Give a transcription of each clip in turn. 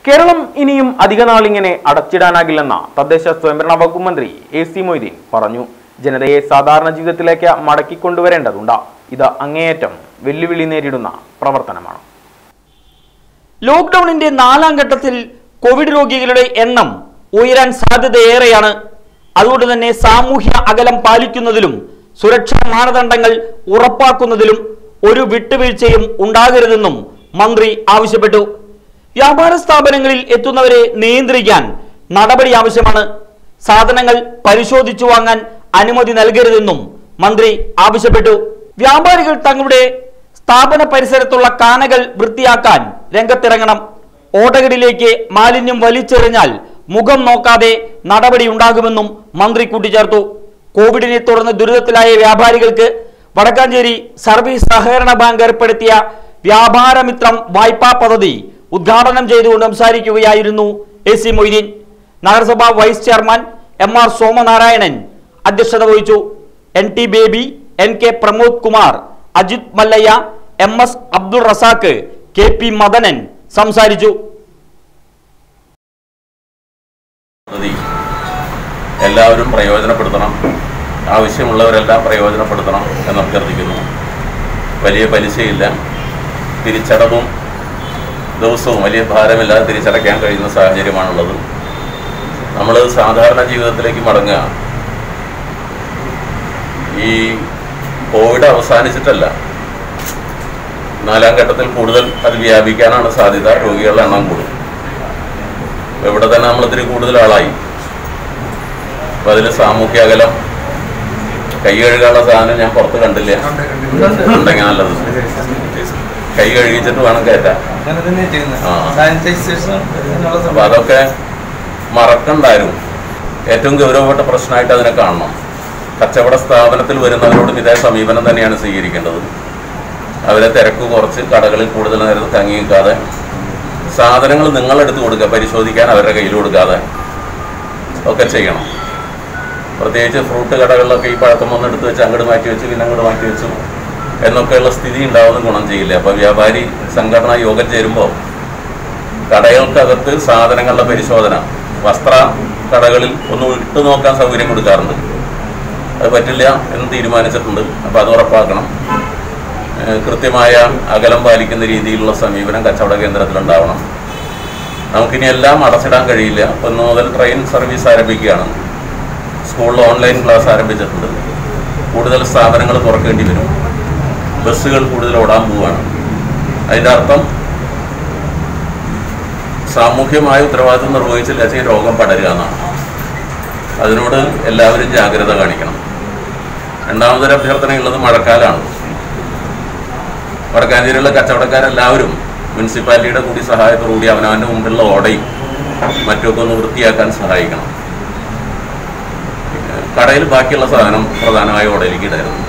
കേരളം ഇനിയും അധിക നാളിങ്ങനെ അടച്ചിടാനാകില്ലെന്ന തദ്ദേശ സ്വയംഭരണ വകുപ്പ് മന്ത്രി എ സി മൊയ്തീൻ പറഞ്ഞു ജനതയെ സാധാരണ ജീവിതത്തിലേക്ക് മടക്കിക്കൊണ്ടുവരേണ്ടതുണ്ട് ഇത് അങ്ങേയറ്റം വെല്ലുവിളി നേരിടുന്ന പ്രവർത്തനമാണ് ലോക്ക്ഡൌണിന്റെ നാലാം ഘട്ടത്തിൽ കോവിഡ് രോഗികളുടെ എണ്ണം ഉയരാൻ സാധ്യതയേറെയാണ് അതുകൊണ്ട് തന്നെ സാമൂഹ്യ അകലം പാലിക്കുന്നതിലും സുരക്ഷാ മാനദണ്ഡങ്ങൾ ഉറപ്പാക്കുന്നതിലും ഒരു വിട്ടുവീഴ്ചയും ഉണ്ടാകരുതെന്നും മന്ത്രി ആവശ്യപ്പെട്ടു വ്യാപാര സ്ഥാപനങ്ങളിൽ എത്തുന്നവരെ നിയന്ത്രിക്കാൻ നടപടി ആവശ്യമാണ് സാധനങ്ങൾ പരിശോധിച്ചു വാങ്ങാൻ അനുമതി നൽകരുതെന്നും മന്ത്രി ആവശ്യപ്പെട്ടു വ്യാപാരികൾ തങ്ങളുടെ സ്ഥാപന പരിസരത്തുള്ള കാനകൾ വൃത്തിയാക്കാൻ രംഗത്തിറങ്ങണം ഓടകളിലേക്ക് മാലിന്യം വലിച്ചെറിഞ്ഞാൽ മുഖം നോക്കാതെ നടപടി ഉണ്ടാകുമെന്നും മന്ത്രി കൂട്ടിച്ചേർത്തു കോവിഡിനെ തുടർന്ന് ദുരിതത്തിലായ വ്യാപാരികൾക്ക് വടക്കാഞ്ചേരി സർവീസ് സഹകരണ ബാങ്ക് ഏർപ്പെടുത്തിയ വ്യാപാരമിത്രം വായ്പാ പദ്ധതി ഉദ്ഘാടനം ചെയ്തുകൊണ്ട് സംസാരിക്കുകയായിരുന്നു എ സി മൊയ്തീൻ നഗരസഭാ vice chairman M R Somanarayanan അധ്യക്ഷത വഹിച്ചു N T Baby N K Pramod Kumar Ajith Mallayya M S Abdul Razak K P Madanan സംസാരിച്ചു പദ്ധതി എല്ലാവരും പ്രയോജനപ്പെടുത്തണം ആവശ്യമുള്ളവരെല്ലാം പ്രയോജനപ്പെടുത്തണം എന്ന് അഭ്യർത്ഥിക്കുന്നു വലിയ പലിശയില്ല തിരിച്ചടവും ദിവസവും വലിയ ഭാരമില്ലാതെ തിരിച്ചടയ്ക്കാൻ കഴിയുന്ന സാഹചര്യമാണുള്ളത് നമ്മൾ സാധാരണ ജീവിതത്തിലേക്ക് മടങ്ങുക ഈ കോവിഡ് അവസാനിച്ചിട്ടല്ല നാലാം ഘട്ടത്തിൽ കൂടുതൽ അത് വ്യാപിക്കാനാണ് സാധ്യത രോഗികളുടെ എണ്ണം കൂടും അപ്പൊ ഇവിടെ തന്നെ നമ്മൾ ഇത്തിരി കൂടുതൽ ആളായി അപ്പൊ അതിൽ സാമൂഹ്യ അകലം കൈ കഴുകാനുള്ള സാധനം ഞാൻ പുറത്ത് കണ്ടില്ല ഉണ്ടെങ്കിൽ നല്ലത് കൈ കഴുകിച്ചിട്ട് വേണം കയറ്റാൻ അങ്ങനെ തന്നെ ചെയ്യുന്നത് ആ. സാനിറ്റൈസേഷൻ ഇതിനുള്ള അപ്പൊ സംഭവം അതൊക്കെ മറക്കണ്ടായിരുന്നു ഏറ്റവും ഗൗരവപ്പെട്ട പ്രശ്നമായിട്ട് അതിനെ കാണണം കച്ചവട സ്ഥാപനത്തിൽ വരുന്നവരോടും ഇതേ സമീപനം തന്നെയാണ് സ്വീകരിക്കേണ്ടത് അവരെ തിരക്ക് കുറച്ച് കടകളിൽ കൂടുതൽ നേരം തങ്ങി നിൽക്കാതെ സാധനങ്ങൾ നിങ്ങളെടുത്ത് കൊടുക്കുക പരിശോധിക്കാൻ അവരുടെ കയ്യിൽ കൊടുക്കാതെ ഒക്കെ ചെയ്യണം പ്രത്യേകിച്ച് ഫ്രൂട്ട് കടകളിലൊക്കെ ഈ പഴക്കം ഒന്ന് എടുത്ത് വെച്ച് അങ്ങോട്ട് മാറ്റി വെച്ചു പിന്നെ അങ്ങോട്ട് മാറ്റി വെച്ചു എന്നൊക്കെയുള്ള സ്ഥിതി ഉണ്ടാവുന്ന ഗുണം ചെയ്യില്ല അപ്പോൾ വ്യാപാരി സംഘടനാ യോഗം ചേരുമ്പോൾ കടകൾക്കകത്ത് സാധനങ്ങളുടെ പരിശോധന വസ്ത്ര കടകളിൽ ഒന്ന് ഇട്ട് നോക്കാൻ സൗകര്യം കൊടുക്കാറുണ്ട് അത് പറ്റില്ല എന്ന് തീരുമാനിച്ചിട്ടുണ്ട് അപ്പോൾ അത് ഉറപ്പാക്കണം ഏഹ് കൃത്യമായ അകലം പാലിക്കുന്ന രീതിയിലുള്ള സമീപനം കച്ചവട കേന്ദ്രത്തിൽ ഉണ്ടാവണം നമുക്കിനി എല്ലാം അടച്ചിടാൻ കഴിയില്ല ഒന്ന് മുതൽ ട്രെയിൻ സർവീസ് ആരംഭിക്കുകയാണ് സ്കൂളിൽ ഓൺലൈൻ ക്ലാസ് ആരംഭിച്ചിട്ടുണ്ട് കൂടുതൽ സ്ഥാപനങ്ങൾ തുറക്കേണ്ടി വരും ബസ്സുകൾ കൂടുതൽ ഓടാൻ പോവുകയാണ് അതിൻ്റെ അർത്ഥം സാമൂഹ്യമായ ഉത്തരവാദിത്വം നിർവഹിച്ചില്ല ഈ രോഗം പടരുക എന്നാണ് അതിനോട് എല്ലാവരും ജാഗ്രത കാണിക്കണം രണ്ടാമതൊരു അഭ്യർത്ഥനയുള്ളത് മഴക്കാലമാണ് വടക്കാഞ്ചേരിയിലുള്ള കച്ചവടക്കാരെല്ലാവരും മുനിസിപ്പാലിറ്റിയുടെ കൂടി സഹായത്തോടുകൂടി അവനവൻ്റെ മുമ്പിലുള്ള ഓടയും മറ്റുമൊക്കെ ഒന്ന് വൃത്തിയാക്കാൻ സഹായിക്കണം പിന്നെ കടയിൽ ബാക്കിയുള്ള സാധനം പ്രധാനമായ ഓടയിലേക്ക് ഇടരുത്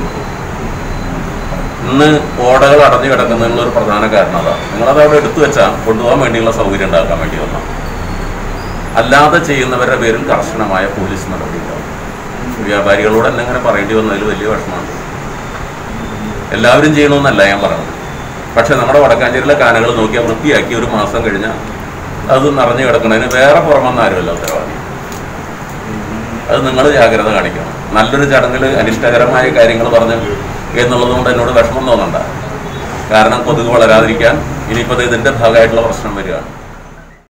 ഇന്ന് ഓടകൾ അടഞ്ഞു കിടക്കുന്നതിനുള്ള ഒരു പ്രധാന കാരണം അതാണ് നിങ്ങളത് അവിടെ എടുത്തു വെച്ചാൽ കൊണ്ടുപോകാൻ വേണ്ടിയുള്ള സൗകര്യം ഉണ്ടാക്കാൻ വേണ്ടി വന്നാണ് അല്ലാതെ ചെയ്യുന്നവരുടെ പേരിൽ കർശനമായ പോലീസ് നടപടി ഉണ്ടാവും വ്യാപാരികളോട് തന്നെ അങ്ങനെ പറയേണ്ടി വന്നതിൽ വലിയ വിഷമമുണ്ട് എല്ലാവരും ചെയ്യണമെന്നല്ല ഞാൻ പറയുന്നത് പക്ഷെ നമ്മുടെ വടക്കാഞ്ചേരിയിലെ കാനകൾ നോക്കിയാൽ വൃത്തിയാക്കി ഒരു മാസം കഴിഞ്ഞാൽ അത് നിറഞ്ഞു കിടക്കുന്നതിന് വേറെ പുറമെന്ന് ആരുമല്ല ഉത്തരവാദി അത് നിങ്ങൾ ജാഗ്രത കാണിക്കണം നല്ലൊരു ചടങ്ങിൽ അനിഷ്ടകരമായ കാര്യങ്ങൾ പറഞ്ഞ് എന്നുള്ളത് കൊണ്ട് എന്നോട് വിഷമം തോന്നണ്ട കാരണം കൊതുക് വളരാതിരിക്കാൻ ഇനിയിപ്പോൾ ഇതിൻ്റെ ഭാഗമായിട്ടുള്ള പ്രശ്നം വരികയാണ്